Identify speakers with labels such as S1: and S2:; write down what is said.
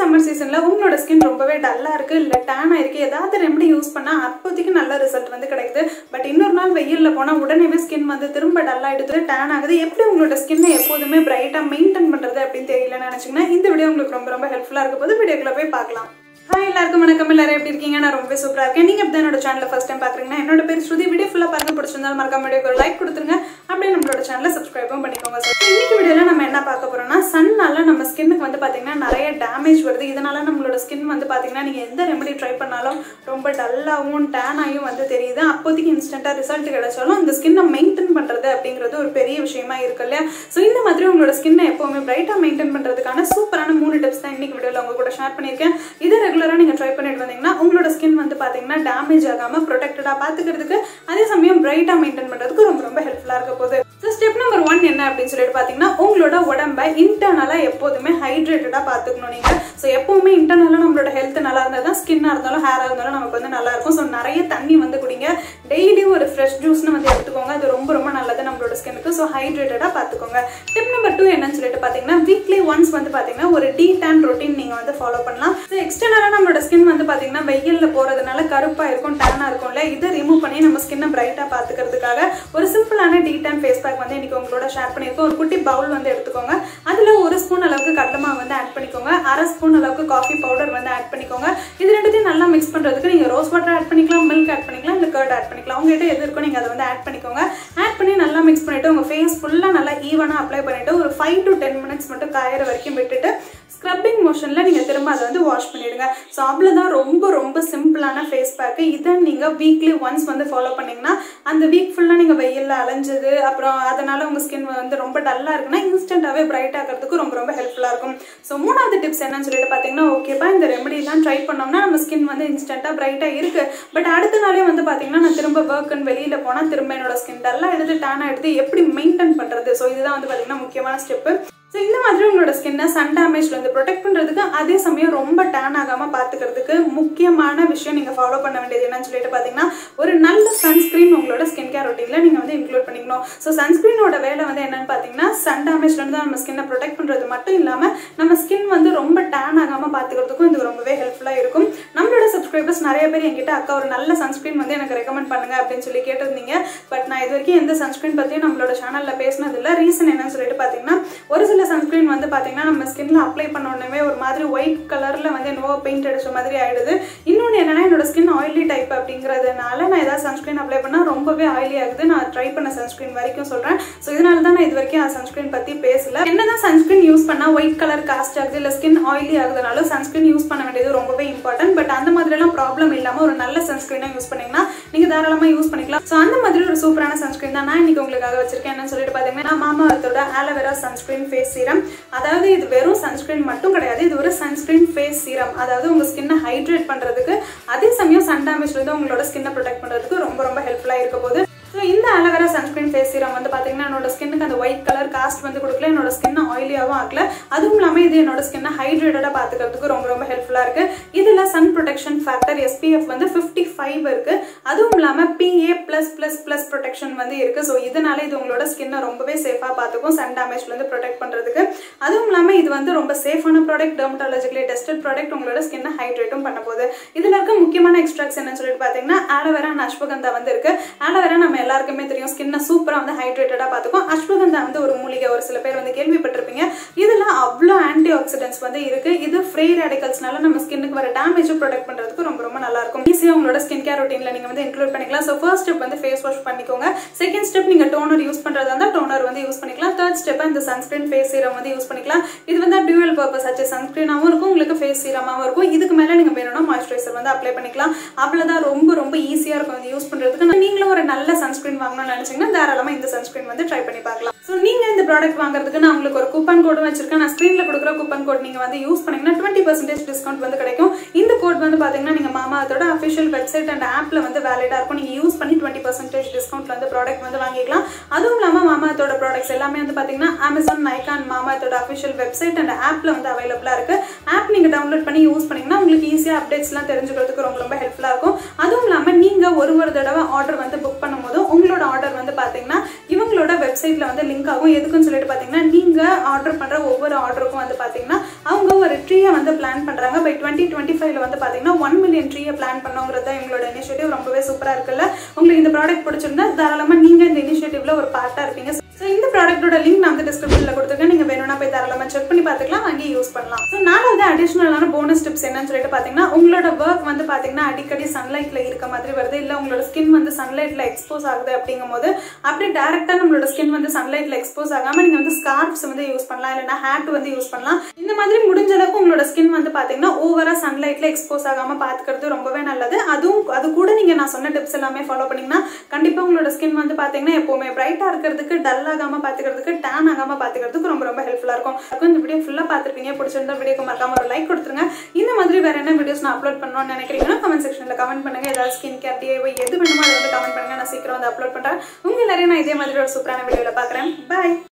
S1: summer சீசனில் உங்களோட skin ரொம்பவே டல்லாக இருக்குது இல்லை டேன் ஆயிருக்கு ஏதாவது ரெமெடி யூஸ் பண்ணால் அப்போதைக்கு நல்ல ரிசல்ட் வந்து கிடைக்குது பட் இன்னொரு நாள் வெயிலில் போனால் உடனேவே ஸ்கின் வந்து திரும்ப டல்லாக எடுத்து டேன் ஆகுது எப்படி உங்களோட ஸ்கின்னை எப்போதுமே பிரைட்டாக மெயின்டைன் பண்ணுறது அப்படின்னு தெரியலன்னு நினச்சிங்கன்னா இந்த வீடியோ உங்களுக்கு ரொம்ப ரொம்ப ஹெல்ப்ஃபுல்லாக இருக்க போது வீடியோக்குள்ள போய் பார்க்கலாம் ஹாய் எல்லாருக்கும் வணக்கம் எல்லாரும் எப்படி இருக்கீங்க நான் ரொம்ப சூப்பராக இருக்கேன் நீங்கள் இப்போ என்னோட சேனலில் ஃபஸ்ட் டைம் பார்க்குறீங்கன்னா என்னோட பேர் ஸ்ருதி வீடியோ ஃபுல்லாக பாருங்க பிடிச்சிருந்தாலும் மறக்காம வீடியோக்கு ஒரு லைக் கொடுத்துருங்க அப்படியே நம்மளோட சேனலை சப்ஸ்கிரைபும் பண்ணிக்கோங்க ஸோ இன்னைக்கு வீடியோவில் நம்ம என்ன பார்க்க போறோம்னா சன்னால நம்ம ஸ்கின்னுக்கு வந்து பார்த்தீங்கன்னா நிறைய டேமேஜ் வருது இதனால நம்மளோட ஸ்கின் வந்து பார்த்தீங்கன்னா நீங்கள் எந்த ரெமெடி ட்ரை பண்ணாலும் ரொம்ப டல்லாகவும் டேன் ஆகியும் வந்து தெரியுது அப்போதைக்கு இன்ஸ்டண்ட்டாக ரிசல்ட் கிடைச்சாலும் இந்த ஸ்கின்னை மெயின்டைன் பண்ணுறது அப்படிங்கிறது ஒரு பெரிய விஷயமா இருக்கு இல்லையா ஸோ இந்த மாதிரி உங்களோட ஸ்கின்னை எப்போவுமே பிரைட்டாக மெயின்டைன் பண்ணுறதுக்கான சூப்பரான மூணு டிப்ஸ் தான் இன்னைக்கு வீடியோவில் உங்க கூட ஷேர் பண்ணியிருக்கேன் இதை ரெகுலராக நீங்கள் ட்ரை பண்ணிட்டு வந்தீங்கன்னா உங்களோட ஸ்கின் வந்து பார்த்தீங்கன்னா டேமேஜ் ஆகாமல் ப்ரொடெக்டடாக பார்த்துக்கிறதுக்கு அதே சமயம் பிரைட்டாக மெயின்டைன் பண்ணுறதுக்கு ரொம்ப ரொம்ப ஹெல்ப்ஃபுல்லாக இருக்க போகுது ஸோ ஸ்டெப் நம்பர் ஒன் என்ன அப்படின்னு சொல்லிட்டு பார்த்தீங்கன்னா உங்களோட உடம்ப இன்டர்னலாக எப்போதுமே ஹைட்ரேட்டடாக பார்த்துக்கணும் நீங்கள் ஸோ எப்போவுமே இன்டர்னலாக நம்மளோட ஹெல்த் நல்லா இருந்தால் தான் ஸ்கின்னாக இருந்தாலும் ஹேராக இருந்தாலும் நமக்கு வந்து நல்லா இருக்கும் ஸோ நிறைய தண்ணி வந்து குடிங்க டெய்லி ஒரு ஃப்ரெஷ் ஜூஸ்னு வந்து எடுத்துக்கோங்க அது ரொம்ப ரொம்ப நல்லது நம்மளோட ஸ்கின்னுக்கு ஸோ ஹைட்ரேட்டடாக பார்த்துக்கோங்க டிப் நம்பர் டூ என்னன்னு சொல்லிட்டு பார்த்தீங்கன்னா வீக்லி ஒன்ஸ் வந்து பார்த்தீங்கன்னா ஒரு டீ டேன் ரொட்டீன் நீங்கள் வந்து ஃபாலோ பண்ணலாம் ஸோ எக்ஸ்டர்னலாக நம்மளோட ஸ்கின் வந்து பார்த்தீங்கன்னா வெயிலில் போகிறதுனால கருப்பாக இருக்கும் டேனாக இருக்கும்ல இதை ரிமூவ் பண்ணி நம்ம ஸ்கின்னை பிரைட்டாக பார்த்துக்கிறதுக்காக ஒரு சிம்பிளான டீ டேன் ஃபேஸ் பேக் வந்து இன்னைக்கு உங்களோட ஷேர் பண்ணியிருக்கோம் ஒரு குட்டி பவுல் வந்து எடுத்துக்கோங்க அதில் ஒரு ஸ்பூன் அளவுக்கு கடலை மாவு வந்து ஆட் பண்ணிக்கோங்க அரை ஸ்பூன் அளவுக்கு காஃபி பவுடர் வந்து ஆட் பண்ணிக்கோங்க இது ரெண்டுத்தையும் நல்லா மிக்ஸ் பண்ணுறதுக்கு நீங்கள் ரோஸ் வாட்டர் ஆட் பண்ணிக்கலாம் மில்க் ஆட் பண்ணிக்கலாம் இல்லை கர்ட் ஆட் பண்ணிக்கலாம் உங்ககிட்ட எது இருக்கோ நீங்கள் அதை வந்து ஆட் பண்ணிக்கோங்க ஆட் பண்ணி நல்லா மிக்ஸ் பண்ணிவிட்டு உங்கள் ஃபேஸ் ஃபுல்லாக நல்லா ஈவனாக அப்ளை பண்ணிவிட்டு ஒரு ஃபைவ் டு டென் மினிட்ஸ் மட்டும் காயிற வரைக்கும் விட்டுட்டு ஸ்க்ரப்பிங் மோஷனில் நீங்கள் திரும்ப அதை வந்து வாஷ் பண்ணிவிடுங்க ஸோ அவ்வளோதான் ரொம்ப ரொம்ப சிம்பிளான ஃபேஸ் பேக்கு இதை நீங்கள் வீக்லி ஒன்ஸ் வந்து ஃபாலோ பண்ணிங்கன்னா அந்த வீக் ஃபுல்லாக நீங்கள் வெயிலில் அலைஞ்சது அப்புறம் அதனால் உங்கள் ஸ்கின் வந்து ரொம்ப டல்லாக இருக்குன்னா இன்ஸ்டண்ட்டாகவே பிரைட் ஆகிறதுக்கு ரொம்ப ரொம்ப ஹெல்ப்ஃபுல்லாக இருக்கும் ஸோ மூணாவது டிப்ஸ் என்னன்னு சொல்லிட்டு பார்த்தீங்கன்னா ஓகேப்பா இந்த ரெமெடிலாம் ட்ரை பண்ணோம்னா நம்ம ஸ்கின் வந்து இன்ஸ்டண்ட்டாக பிரைட்டாக இருக்குது பட் அடுத்த நாளே வந்து பார்த்தீங்கன்னா நான் திரும்ப ஒர்க்குன்னு வெளியில் போனால் திரும்ப என்னோட ஸ்கின் டல்லாக எடுத்து டேனாக எடுத்து எப்படி மெயின்டைன் பண்ணுறது ஸோ இதுதான் வந்து பார்த்தீங்கன்னா முக்கியமான ஸ்டெப்பு ஸோ இந்த மாதிரி உங்களோட ஸ்கின்னை சன் டேமேஜ்ல இருந்து ப்ரொடெக்ட் பண்ணுறதுக்கு அதே சமயம் ரொம்ப டேன் ஆகாமல் பார்த்துக்கிறதுக்கு முக்கியமான விஷயம் நீங்கள் ஃபாலோ பண்ண வேண்டியது என்னன்னு சொல்லிட்டு பார்த்தீங்கன்னா ஒரு நல்ல சன்ஸ்க்ரீன் உங்களோட ஸ்கின் கேர் ரொட்டீனில் நீங்கள் வந்து இன்க்ளூட் பண்ணிக்கணும் ஸோ சன்ஸ்க்ரீனோட வேலை வந்து என்னன்னு பார்த்தீங்கன்னா சன் டேமேஜ்ல இருந்து நம்ம ஸ்கின்னை ப்ரொடெக்ட் பண்ணுறது மட்டும் இல்லாமல் நம்ம ஸ்கின் வந்து ரொம்ப டேன் ஆகாமல் பார்த்துக்கிறதுக்கும் இது ரொம்பவே ஹெல்ப்ஃபுல்லாக இருக்கும் நம்மளோட சப்ஸ்கிரைபர்ஸ் நிறைய பேர் என்கிட்ட அக்கா ஒரு நல்ல சன்ஸ்க்ரீன் வந்து எனக்கு ரெக்கமெண்ட் பண்ணுங்க அப்படின்னு சொல்லி கேட்டிருந்தீங்க பட் நான் இது வரைக்கும் எந்த சன்ஸ்க்ரீன் பற்றியும் நம்மளோட சேனலில் பேசினதில்லை ரீசன் என்னன்னு சொல்லிட்டு பார்த்தீங்கன்னா ஒரு சில சன்ஸ்க்ரீன் வந்து பார்த்தீங்கன்னா நம்ம ஸ்கின்ல அப்ளை பண்ண உடனே ஒரு மாதிரி ஒயிட் கலரில் வந்து என்னவோ பெயிண்ட் அடிச்ச மாதிரி ஆயிடுது இன்னொன்று என்னன்னா என்னோட ஸ்கின் ஆயிலி டைப் அப்படிங்கிறதுனால நான் ஏதாவது சன்ஸ்க்ரீன் அப்ளை பண்ணால் ரொம்பவே ஆயிலி ஆகுது நான் ட்ரை பண்ண சன்ஸ்க்ரீன் வரைக்கும் சொல்கிறேன் ஸோ இதனால தான் நான் இது வரைக்கும் அந்த சன்ஸ்க்ரீன் பற்றி பேசல என்னதான் சன்ஸ்க்ரீன் யூஸ் பண்ணால் ஒயிட் கலர் காஸ்ட் ஆகுது இல்லை ஸ்கின் ஆயிலி ஆகுதுனாலும் சன்ஸ்க்ரீன் யூஸ் பண்ண வேண்டியது ரொம்பவே இம்பார்ட்டன்ட் பட் அந்த மாதிரிலாம் ப்ராப்ளம் இல்லாமல் ஒரு நல்ல சன்ஸ்க்ரீனாக யூஸ் பண்ணீங்கன்னா நீங்கள் தாராளமாக யூஸ் பண்ணிக்கலாம் ஸோ அந்த மாதிரி ஒரு சூப்பரான சன்ஸ்க்ரீன் தான் நான் இன்னைக்கு உங்களுக்காக வச்சிருக்கேன் என்னன்னு சொல்லிட்டு பார்த்தீங்கன்னா மாமா அர்த்தோட ஆலோவேரா சன்ஸ்க்ரீன் ஃபேஸ் சீரம் அதாவது இது வெறும் சன்ஸ்க்ரீன் மட்டும் கிடையாது இது ஒரு சன்ஸ்க்ரீன் ஃபேஸ் சீரம் அதாவது உங்கள் ஸ்கின்னை ஹைட்ரேட் பண்ணுறதுக்கு அதே சமயம் சன் டேமேஜ்லேருந்து உங்களோட ஸ்கின்னை ப்ரொடெக்ட் பண்ணுறதுக்கு ரொம்ப ரொம்ப ஹெல்ப்ஃபுல்லாக இருக்க போது ஸோ இந்த அலகரா சன்ஸ்கிரீன் ஃபேஸ் சீரம் வந்து பார்த்தீங்கன்னா என்னோட ஸ்கின்னுக்கு அந்த ஒயிட் கலர் காஸ்ட் வந்து கொடுக்கல என்னோட ஸ்கின்னை ஆயிலியாகவும் ஆகல அதுவும் இல்லாமல் இது என்னோட ஸ்கின்னை ஹைட்ரேட்டடாக பார்த்துக்கிறதுக்கு ரொம்ப ரொம்ப ஹெல்ப்ஃபுல்லாக இருக்கு இதில் சன் ப்ரொடெக்ஷன் ஃபேக்டர் எஸ்பிஎஃப் வந்து ஃபிஃப்டி ஃபைவ் இருக்கு அதுவும் இல்லாமல் PA plus plus plus protection வந்து இருக்கு ஸோ இதனால இது உங்களோட ஸ்கின்னை ரொம்பவே சேஃபாக பார்த்துக்கும் சன் டேமேஜ்லேருந்து ப்ரொடெக்ட் பண்ணுறதுக்கு அதுவும் இல்லாமல் இது வந்து ரொம்ப சேஃபான ப்ராடக்ட் டெர்மட்டாலஜிக்கலி டெஸ்டட் ப்ராடக்ட் உங்களோட ஸ்கின்னை ஹைட்ரேட்டும் பண்ண போகுது இதில் இருக்க முக்கியமான எக்ஸ்ட்ராக்ஸ் என்னன்னு சொல்லிட்டு பார்த்தீங்கன்னா ஆலோவேரா அண்ட் அஸ்வகந்தா வந்து இருக்கு ஆலோவேரா நம்ம எல்லாருக்குமே தெரியும் ஸ்கின்னை சூப்பராக வந்து ஹைட்ரேட்டடாக பார்த்துக்கும் அஸ்வகந்தா வந்து ஒரு மூலிகை ஒரு சில பேர் வந்து கேள்விப்பட்டிருப்பீங்க இதில் அவ்வளோ ஆன்டி ஆக்சிடென்ட்ஸ் வந்து இருக்கு இது ஃப்ரீ ரேடிகல்ஸ்னால நம்ம ஸ்கின்னுக்கு வர டேமேஜ் ப்ரொடெக்ட் பண்ணுறதுக்கு ரொம்ப ரொம்ப நல்லா இருக்கும் ஈஸியாக உங்களோட ஸ்கின் கேர் ரொட்டீனில் நீங்கள் வந்து இன்க்ளூட் பண்ணிக்கலாம் ஸோ ஃபர்ஸ்ட் ஸ்டெப் வந்து ஃபேஸ் வாஷ் பண்ணிக்கோங்க செகண்ட் ஸ்டெப் நீங்கள் டோனர் யூஸ் பண்ணுறதா இருந்தால் டோனர் வந்து யூஸ் பண்ணிக்கலாம் தேர்ட் ஸ்டெப்பாக இந்த சன்ஸ்கிரீன் ஃபேஸ் சீரம் வந்து யூஸ் பண்ணிக்கலாம் இது வந்து டியூவல் பர்பஸ் ஆச்சு சன்ஸ்கிரீனாகவும் இருக்கும் உங்களுக்கு ஃபேஸ் சீரமாகவும் இருக்கும் இதுக்கு மேலே நீங்கள் வேணும்னா மாய்ஸ்சரைசர் வந்து அப்ளை பண்ணிக்கலாம் அவ்வளோதான் ரொம்ப ரொம்ப ஈஸியாக இருக்கும் வந்து யூஸ் பண்ணுறதுக்கு நீங்களும் ஒரு நல்ல சன்ஸ்கிரீன் வாங்கணும்னு நினச்சிங்கன்னா தாராளமாக இந்த சன்ஸ்கிரீன் வந்து ட்ரை பண்ணி பார்க்கலாம் ஸோ நீங்கள் இந்த ப்ராடக்ட் வாங்குறதுக்கு நான் உங்களுக்கு ஒரு கூப்பன் கோடும் வச்சிருக்கேன் நான் ஸ்க்ரீனில் கொடுக்குற கூப்பன் கோட் நீங்கள் வந்து யூஸ் பண்ணீங்கன்னா டுவெண்ட்டி பர்சன்டேஜ் டிஸ்கவுண்ட் வந்து கிடைக்கும் இந்த கோட் வந்து பார்த்தீங்கன்னா நீங்கள் மாமா அதோட அஃபிஷியல் வெப்சைட் அண்ட் ஆப்பில் வந்து வேலிடாக இருக்கும் நீங்கள் யூஸ் பண்ணி டுவெண்ட்டி பர்சன்டேஜ் டிஸ்கவுண்ட் வந்து ப்ராடக்ட் வந்து வாங்கிக்கலாம் அதுவும் இல்லாமல் மாமாத்தோட ப்ராடக்ட்ஸ் எல்லாமே வந்து பார்த்தீங்கன்னா அமேசான் நைகான் மாமாத்தோட அஃபிஷியல் வெப்சைட் அண்ட் ஆப்பில் வந்து அவைலபிளாக இருக்குது ஆப் ஆப் நீங்கள் டவுன்லோட் பண்ணி யூஸ் பண்ணிங்கன்னா உங்களுக்கு ஈஸியாக அப்டேட்ஸ்லாம் தெரிஞ்சுக்கிறதுக்கு ரொம்ப ரொம்ப ஹெல்ப்ஃபுல்லாக இருக்கும் அதுவும் இல்லாமல் நீங்கள் ஒரு ஒரு தடவை ஆர்டர் வந்து புக் பண்ணும்போது உங்களோட ஆர்டர் வந்து பார்த்தீங்கன்னா இவங்களோட வெப்சைட்டில் வந்து லிங்க் ஆகும் எதுக்குன்னு சொல்லிட்டு பார்த்தீங்கன்னா நீங்கள் ஆர்டர் பண்ணுற ஒவ்வொரு ஆர்டருக்கும் வந்து பார்த்தீங்கன்னா அவங்க ஒரு ட்ரீயை வந்து பிளான் பண்ணுறாங்க பை டுவெண்ட்டி டுவெண்ட்டி ஃபைவ்ல வந்து பார்த்தீங்கன்னா ஒன் மில்லியன் ட்ரீயை பிளான் பண்ணோங்கிறது தான் இவங்களோட இனிஷியேட்டிவ் ரொம்பவே சூப்பராக இருக்குல்ல உங்களுக்கு இந்த ப்ராடக்ட் பிடிச்சிருந்தா தாராளமாக நீங்கள் இந்த இனிஷியேட்டிவ்ல ஒரு பார்ட்டாக இருப்பீங்க ஸோ இந்த ப்ராடக்ட்டோட லிங்க் நான் வந்து டிஸ்கிரிப்ஷனில் கொடுத்துருக்கேன் நீங்கள் வேணும்னா போய் தாராளமாக செக் பண்ணி பார்த்துக்கலாம் வாங்கி யூஸ் பண்ணலாம் ஸோ நாலாவது அடிஷனலான போனஸ் டிப்ஸ் என்னன்னு சொல்லிட்டு பார்த்தீங்கன்னா உங்களோட ஒர்க் வந்து பார்த்தீங்கன்னா அடிக்கடி சன்லைட்டில் இருக்க மாதிரி வருது இல்லை உங்களோட ஸ்கின் வந்து சன்லைட்டில் எக்ஸ்போஸ் ஆகுது அப்படிங்கும் போது அப்படி டேரெக்டாக நம்மளோட ஸ்கின் வந்து சன்லைட்டில் எக்ஸ்போஸ் ஆகாமல் நீங்கள் வந்து ஸ்கார்ப்ஸ் வந்து யூஸ் பண்ணலாம் இல்லைனா ஹேட் வந்து யூஸ் பண்ணலாம் இந்த மாதிரி முடிஞ்ச அளவுக்கு உங்களோட ஸ்கின் வந்து பார்த்தீங்கன்னா ஓவராக சன்லைட்டில் எக்ஸ்போஸ் ஆகாமல் பார்த்துக்கிறது ரொம்பவே நல்லது அதுவும் அது கூட நீங்கள் நான் சொன்ன டிப்ஸ் எல்லாமே ஃபாலோ பண்ணிங்கன்னா கண்டிப்பாக உங்களோட ஸ்கின் வந்து பார்த்தீங்கன்னா எப்போவுமே பிரைட்டாக இருக்கிறதுக்கு டல் ஆகாமல் பார்த்துக்கிறதுக்கு டேன் ஆகாமல் பார்த்துக்கிறதுக்கு ரொம்ப ரொம்ப ஹெல்ப்ஃபுல்லாக இருக்கும் அதுக்கும் இந்த வீடியோ ஃபுல்லாக பார்த்துருப்பீங்க பிடிச்சிருந்தா வீடியோக்கு மறக்காம ஒரு லைக் கொடுத்துருங்க இந்த மாதிரி வேற என்ன வீடியோஸ் நான் அப்லோட் பண்ணணும்னு நினைக்கிறீங்கன்னா கமெண்ட் செக்ஷனில் கமெண்ட் பண்ணுங்க ஏதாவது ஸ்கின் கேர் டிஏவை எது வேணுமோ அதை வந்து கமெண்ட் பண்ணுங்க நான் சீக்கிரம் வந்து அப்லோட் பண்ணுறேன் உங்க எல்லாரையும் நான் இதே மாதிரி ஒரு சூப்பரான வீடியோவில் பார்க்குறேன் பாய்